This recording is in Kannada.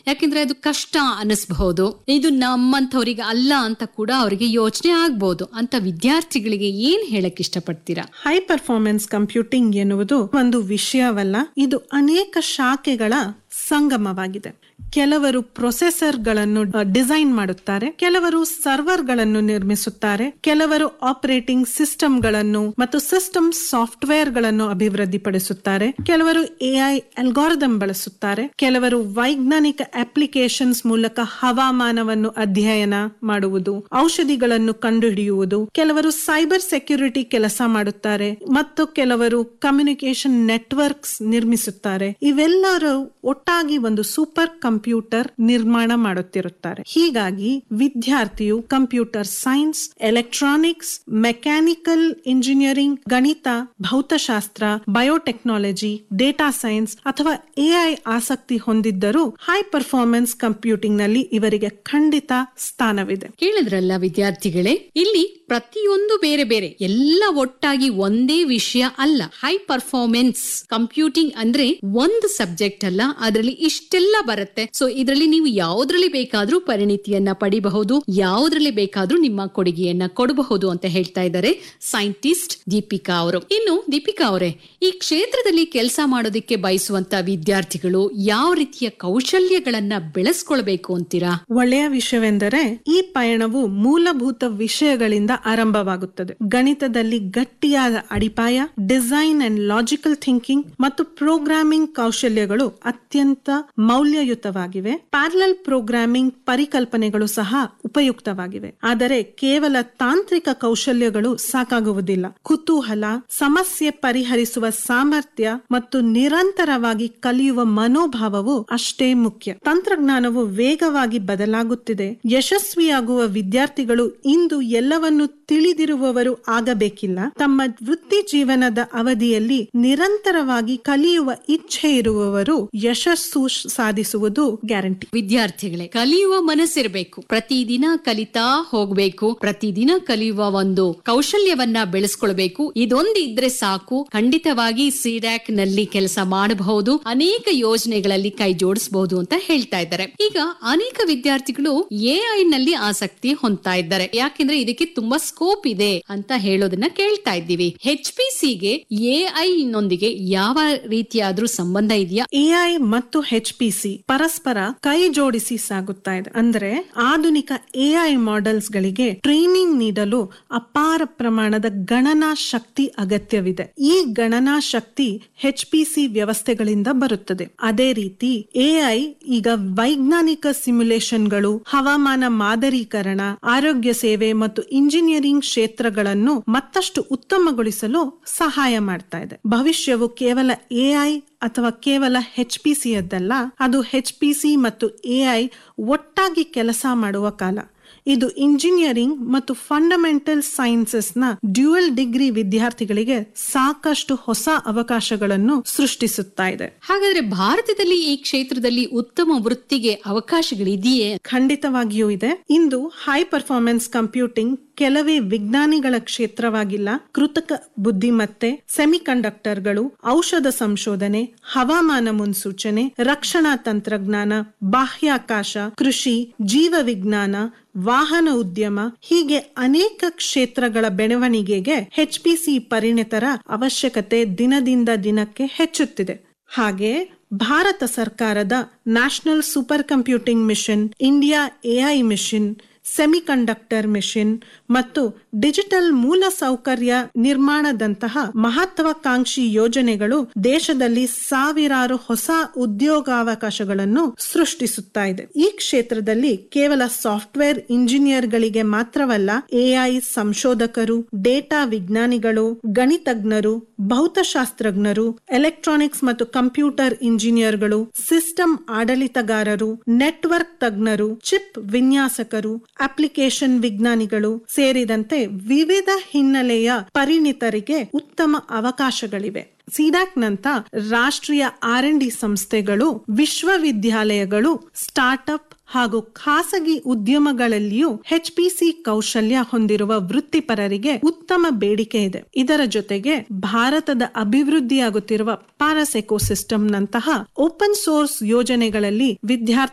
ಯಾಕೆಂದ್ರೆ ಅದು ಕಷ್ಟ ಅನಿಸ್ಬಹುದು ಇದು ನಮ್ಮಂಥವ್ರಿಗೆ ಅಲ್ಲ ಅಂತ ಕೂಡ ಅವರಿಗೆ ಯೋಚನೆ ಆಗ್ಬಹುದು ಅಂತ ವಿದ್ಯಾರ್ಥಿಗಳಿಗೆ ಏನ್ ಹೇಳಕ್ ಇಷ್ಟಪಡ್ತೀರಾ ಹೈ ಪರ್ಫಾರ್ಮೆನ್ಸ್ ಕಂಪ್ಯೂಟಿಂಗ್ ಎನ್ನುವುದು ಒಂದು ವಿಷಯವಲ್ಲ ಇದು ಅನೇಕ ಶಾಖೆಗಳ ಸಂಗಮವಾಗಿದೆ ಕೆಲವರು ಪ್ರೊಸೆಸರ್ಗಳನ್ನು ಡಿಸೈನ್ ಮಾಡುತ್ತಾರೆ ಕೆಲವರು ಸರ್ವರ್ಗಳನ್ನು ನಿರ್ಮಿಸುತ್ತಾರೆ ಕೆಲವರು ಆಪರೇಟಿಂಗ್ ಸಿಸ್ಟಮ್ಗಳನ್ನು ಮತ್ತು ಸಿಸ್ಟಮ್ ಸಾಫ್ಟ್ವೇರ್ ಗಳನ್ನು ಅಭಿವೃದ್ಧಿಪಡಿಸುತ್ತಾರೆ ಕೆಲವರು ಎಐ ಅಲ್ಗಾರಿದಮ್ ಬಳಸುತ್ತಾರೆ ಕೆಲವರು ವೈಜ್ಞಾನಿಕ ಅಪ್ಲಿಕೇಶನ್ಸ್ ಮೂಲಕ ಹವಾಮಾನವನ್ನು ಅಧ್ಯಯನ ಮಾಡುವುದು ಔಷಧಿಗಳನ್ನು ಕಂಡುಹಿಡಿಯುವುದು ಕೆಲವರು ಸೈಬರ್ ಸೆಕ್ಯೂರಿಟಿ ಕೆಲಸ ಮಾಡುತ್ತಾರೆ ಮತ್ತು ಕೆಲವರು ಕಮ್ಯುನಿಕೇಶನ್ ನೆಟ್ವರ್ಕ್ಸ್ ನಿರ್ಮಿಸುತ್ತಾರೆ ಇವೆಲ್ಲರೂ ಒಟ್ಟಾಗಿ ಒಂದು ಸೂಪರ್ ಕಂಪ್ಯೂಟರ್ ನಿರ್ಮಾಣ ಮಾಡುತ್ತಿರುತ್ತಾರೆ ಹೀಗಾಗಿ ವಿದ್ಯಾರ್ಥಿಯು computer science electronics mechanical engineering ಗಣಿತ ಭೌತಶಾಸ್ತ್ರ ಬಯೋಟೆಕ್ನಾಲಜಿ ಡೇಟಾ ಸೈನ್ಸ್ ಅಥವಾ ಎಐ ಆಸಕ್ತಿ ಹೊಂದಿದ್ದರೂ ಹೈ ಪರ್ಫಾರ್ಮೆನ್ಸ್ ಕಂಪ್ಯೂಟಿಂಗ್ ನಲ್ಲಿ ಇವರಿಗೆ ಖಂಡಿತ ಸ್ಥಾನವಿದೆ ಕೇಳಿದ್ರಲ್ಲ ವಿದ್ಯಾರ್ಥಿಗಳೇ ಇಲ್ಲಿ ಪ್ರತಿಯೊಂದು ಬೇರೆ ಬೇರೆ ಎಲ್ಲ ಒಟ್ಟಾಗಿ ಒಂದೇ ವಿಷಯ ಅಲ್ಲ ಹೈ ಪರ್ಫಾರ್ಮೆನ್ಸ್ ಕಂಪ್ಯೂಟಿಂಗ್ ಅಂದ್ರೆ ಒಂದು ಸಬ್ಜೆಕ್ಟ್ ಅಲ್ಲ ಅದರಲ್ಲಿ ಇಷ್ಟೆಲ್ಲ ಬರುತ್ತೆ ಸೊ ಇದರಲ್ಲಿ ನೀವು ಯಾವ್ದ್ರಲ್ಲಿ ಬೇಕಾದ್ರೂ ಪರಿಣಿತಿಯನ್ನ ಪಡಿಬಹುದು ಯಾವ್ದ್ರಲ್ಲಿ ಬೇಕಾದ್ರೂ ನಿಮ್ಮ ಕೊಡುಗೆಯನ್ನ ಕೊಡಬಹುದು ಅಂತ ಹೇಳ್ತಾ ಇದ್ದಾರೆ ಸೈಂಟಿಸ್ಟ್ ದೀಪಿಕಾ ಅವರು ಇನ್ನು ದೀಪಿಕಾ ಅವರೇ ಈ ಕ್ಷೇತ್ರದಲ್ಲಿ ಕೆಲಸ ಮಾಡೋದಕ್ಕೆ ಬಯಸುವಂತ ವಿದ್ಯಾರ್ಥಿಗಳು ಯಾವ ರೀತಿಯ ಕೌಶಲ್ಯಗಳನ್ನ ಬೆಳೆಸ್ಕೊಳ್ಬೇಕು ಅಂತೀರಾ ಒಳ್ಳೆಯ ವಿಷಯವೆಂದರೆ ಈ ಪಯಣವು ಮೂಲಭೂತ ವಿಷಯಗಳಿಂದ ಆರಂಭವಾಗುತ್ತದೆ ಗಣಿತದಲ್ಲಿ ಗಟ್ಟಿಯಾದ ಅಡಿಪಾಯ ಡಿಸೈನ್ ಅಂಡ್ ಲಾಜಿಕಲ್ ಥಿಂಕಿಂಗ್ ಮತ್ತು ಪ್ರೋಗ್ರಾಮಿಂಗ್ ಕೌಶಲ್ಯಗಳು ಅತ್ಯಂತ ಮೌಲ್ಯಯುತವಾಗಿವೆ ಪ್ಯಾರಲಲ್ ಪ್ರೋಗ್ರಾಮಿಂಗ್ ಪರಿಕಲ್ಪನೆಗಳು ಸಹ ಉಪಯುಕ್ತವಾಗಿವೆ ಆದರೆ ಕೇವಲ ತಾಂತ್ರಿಕ ಕೌಶಲ್ಯಗಳು ಸಾಕಾಗುವುದಿಲ್ಲ ಕುತೂಹಲ ಸಮಸ್ಯೆ ಪರಿಹರಿಸುವ ಸಾಮರ್ಥ್ಯ ಮತ್ತು ನಿರಂತರವಾಗಿ ಕಲಿಯುವ ಮನೋಭಾವವು ಅಷ್ಟೇ ಮುಖ್ಯ ತಂತ್ರಜ್ಞಾನವು ವೇಗವಾಗಿ ಬದಲಾಗುತ್ತಿದೆ ಯಶಸ್ವಿಯಾಗುವ ವಿದ್ಯಾರ್ಥಿಗಳು ಇಂದು ಎಲ್ಲವನ್ನು ತಿಳಿದಿರುವವರು ಆಗಬೇಕಿಲ್ಲ ತಮ್ಮ ವೃತ್ತಿ ಜೀವನದ ಅವಧಿಯಲ್ಲಿ ನಿರಂತರವಾಗಿ ಕಲಿಯುವ ಇಚ್ಛೆ ಇರುವವರು ಯಶಸ್ಸು ಸಾಧಿಸುವುದು ಗ್ಯಾರಂಟಿ ವಿದ್ಯಾರ್ಥಿಗಳೇ ಕಲಿಯುವ ಮನಸ್ಸಿರಬೇಕು ಪ್ರತಿದಿನ ಕಲಿತಾ ಹೋಗ್ಬೇಕು ಪ್ರತಿದಿನ ಕಲಿಯುವ ಒಂದು ಕೌಶಲ್ಯವನ್ನ ಬೆಳೆಸ್ಕೊಳ್ಬೇಕು ಇದೊಂದು ಇದ್ರೆ ಸಾಕು ಖಂಡಿತವಾಗಿ ಸಿಡ್ಯಾಕ್ ನಲ್ಲಿ ಕೆಲಸ ಮಾಡಬಹುದು ಅನೇಕ ಯೋಜನೆಗಳಲ್ಲಿ ಕೈ ಜೋಡಿಸಬಹುದು ಅಂತ ಹೇಳ್ತಾ ಇದ್ದಾರೆ ಈಗ ಅನೇಕ ವಿದ್ಯಾರ್ಥಿಗಳು ಎಐ ನಲ್ಲಿ ಆಸಕ್ತಿ ಹೊಂದ್ತಾ ಇದ್ದಾರೆ ಯಾಕೆಂದ್ರೆ ಇದಕ್ಕೆ ತುಂಬಾ ಸ್ಕೋಪ್ ಇದೆ ಅಂತ ಹೇಳೋದನ್ನ ಕೇಳ್ತಾ ಇದ್ದೀವಿ ಎಚ್ ಪಿ ಸಿಗೆ ಎಐ ನೊಂದಿಗೆ ಯಾವ ರೀತಿಯಾದ್ರೂ ಸಂಬಂಧ ಇದೆಯಾ ಎಐ ಮತ್ತು ಎಚ್ ಪಿ ಸಿ ಪರಸ್ಪರ ಕೈ ಜೋಡಿಸಿ ಸಾಗುತ್ತಾ ಇದೆ ಅಂದ್ರೆ ಆಧುನಿಕ ಎಐ ಮಾಡೆಲ್ಸ್ ಗಳಿಗೆ ಟ್ರೈನಿಂಗ್ ನೀಡಲು ಅಪಾರ ಪ್ರಮಾಣದ ಗಣನಾ ಶಕ್ತಿ ಅಗತ್ಯವಿದೆ ಈ ಗಣನಾ ಶಕ್ತಿ ಎಚ್ ಪಿ ಸಿ ವ್ಯವಸ್ಥೆಗಳಿಂದ ಬರುತ್ತದೆ ಅದೇ ರೀತಿ ಎಐ ಈಗ ವೈಜ್ಞಾನಿಕ ಸಿಮ್ಯುಲೇಷನ್ಗಳು ಹವಾಮಾನ ಮಾದರೀಕರಣ ಆರೋಗ್ಯ ಸೇವೆ ಮತ್ತು ಇಂಜಿನಿಯರಿಂಗ್ ಕ್ಷೇತ್ರಗಳನ್ನು ಮತ್ತಷ್ಟು ಉತ್ತಮಗೊಳಿಸಲು ಸಹಾಯ ಮಾಡ್ತಾ ಇದೆ ಭವಿಷ್ಯವು ಕೇವಲ ಎಐ ಅಥವಾ ಕೇವಲ ಎಚ್ ಪಿ ಸಿ ಯದ್ದಲ್ಲ ಅದು ಎಚ್ ಪಿ ಸಿ ಮತ್ತು ಎಐ ಒಟ್ಟಾಗಿ ಕೆಲಸ ಮಾಡುವ ಕಾಲ ಇದು ಇಂಜಿನಿಯರಿಂಗ್ ಮತ್ತು ಫಂಡಮೆಂಟಲ್ ಸೈನ್ಸಸ್ ನ ಡ್ಯೂಯಲ್ ಡಿಗ್ರಿ ವಿದ್ಯಾರ್ಥಿಗಳಿಗೆ ಸಾಕಷ್ಟು ಹೊಸ ಅವಕಾಶಗಳನ್ನು ಸೃಷ್ಟಿಸುತ್ತಾ ಇದೆ ಹಾಗಾದ್ರೆ ಭಾರತದಲ್ಲಿ ಈ ಕ್ಷೇತ್ರದಲ್ಲಿ ಉತ್ತಮ ವೃತ್ತಿಗೆ ಅವಕಾಶಗಳಿದೆಯೇ ಖಂಡಿತವಾಗಿಯೂ ಇದೆ ಇಂದು ಹೈ ಪರ್ಫಾರ್ಮೆನ್ಸ್ ಕಂಪ್ಯೂಟಿಂಗ್ ಕೆಲವೇ ವಿಜ್ಞಾನಿಗಳ ಕ್ಷೇತ್ರವಾಗಿಲ್ಲ ಕೃತಕ ಬುದ್ಧಿಮತ್ತೆ ಸೆಮಿಕಂಡಕ್ಟರ್ಗಳು ಔಷಧ ಸಂಶೋಧನೆ ಹವಾಮಾನ ಮುನ್ಸೂಚನೆ ರಕ್ಷಣಾ ತಂತ್ರಜ್ಞಾನ ಬಾಹ್ಯಾಕಾಶ ಕೃಷಿ ಜೀವ ವಿಜ್ಞಾನ ವಾಹನ ಉದ್ಯಮ ಹೀಗೆ ಅನೇಕ ಕ್ಷೇತ್ರಗಳ ಬೆಳವಣಿಗೆಗೆ ಎಚ್ಪಿಸಿ ಪರಿಣಿತರ ಅವಶ್ಯಕತೆ ದಿನದಿಂದ ದಿನಕ್ಕೆ ಹೆಚ್ಚುತ್ತಿದೆ ಹಾಗೆ ಭಾರತ ಸರ್ಕಾರದ national super computing mission India AI mission semiconductor mission ಮತ್ತು ಡಿಜಿಟಲ್ ಮೂಲ ಸೌಕರ್ಯ ನಿರ್ಮಾಣದಂತಹ ಮಹತ್ವಾಕಾಂಕ್ಷಿ ಯೋಜನೆಗಳು ದೇಶದಲ್ಲಿ ಸಾವಿರಾರು ಹೊಸ ಉದ್ಯೋಗಾವಕಾಶಗಳನ್ನು ಸೃಷ್ಟಿಸುತ್ತಾ ಇದೆ ಈ ಕ್ಷೇತ್ರದಲ್ಲಿ ಕೇವಲ ಸಾಫ್ಟ್ವೇರ್ ಇಂಜಿನಿಯರ್ಗಳಿಗೆ ಮಾತ್ರವಲ್ಲ ಎಐ ಸಂಶೋಧಕರು ಡೇಟಾ ವಿಜ್ಞಾನಿಗಳು ಗಣಿತಜ್ಞರು ಭೌತಶಾಸ್ತ್ರಜ್ಞರು ಎಲೆಕ್ಟ್ರಾನಿಕ್ಸ್ ಮತ್ತು ಕಂಪ್ಯೂಟರ್ ಇಂಜಿನಿಯರ್ಗಳು ಸಿಸ್ಟಮ್ ಆಡಳಿತಗಾರರು ನೆಟ್ವರ್ಕ್ ತಜ್ಞರು ಚಿಪ್ ವಿನ್ಯಾಸಕರು ಅಪ್ಲಿಕೇಶನ್ ವಿಜ್ಞಾನಿಗಳು ಸೇರಿದಂತೆ ವಿವಿಧ ಹಿನ್ನೆಲೆಯ ಪರಿಣಿತರಿಗೆ ಉತ್ತಮ ಅವಕಾಶಗಳಿವೆ ಸಿಡಾಕ್ ನಂತ ರಾಷ್ಟ್ರೀಯ ಆರ್ ಎನ್ ಡಿ ಸಂಸ್ಥೆಗಳು ವಿಶ್ವವಿದ್ಯಾಲಯಗಳು ಸ್ಟಾರ್ಟ್ಅಪ್ ಹಾಗೂ ಖಾಸಗಿ ಉದ್ಯಮಗಳಲ್ಲಿಯೂ ಎಚ್ಪಿಸಿ ಕೌಶಲ್ಯ ಹೊಂದಿರುವ ವೃತ್ತಿಪರರಿಗೆ ಉತ್ತಮ ಬೇಡಿಕೆ ಇದೆ ಇದರ ಜೊತೆಗೆ ಭಾರತದ ಅಭಿವೃದ್ಧಿಯಾಗುತ್ತಿರುವ ಪಾರಸ್ ಎಕೋಸಿಸ್ಟಮ್ ನಂತಹ ಓಪನ್ ಸೋರ್ಸ್ ಯೋಜನೆಗಳಲ್ಲಿ ವಿದ್ಯಾರ್ಥಿ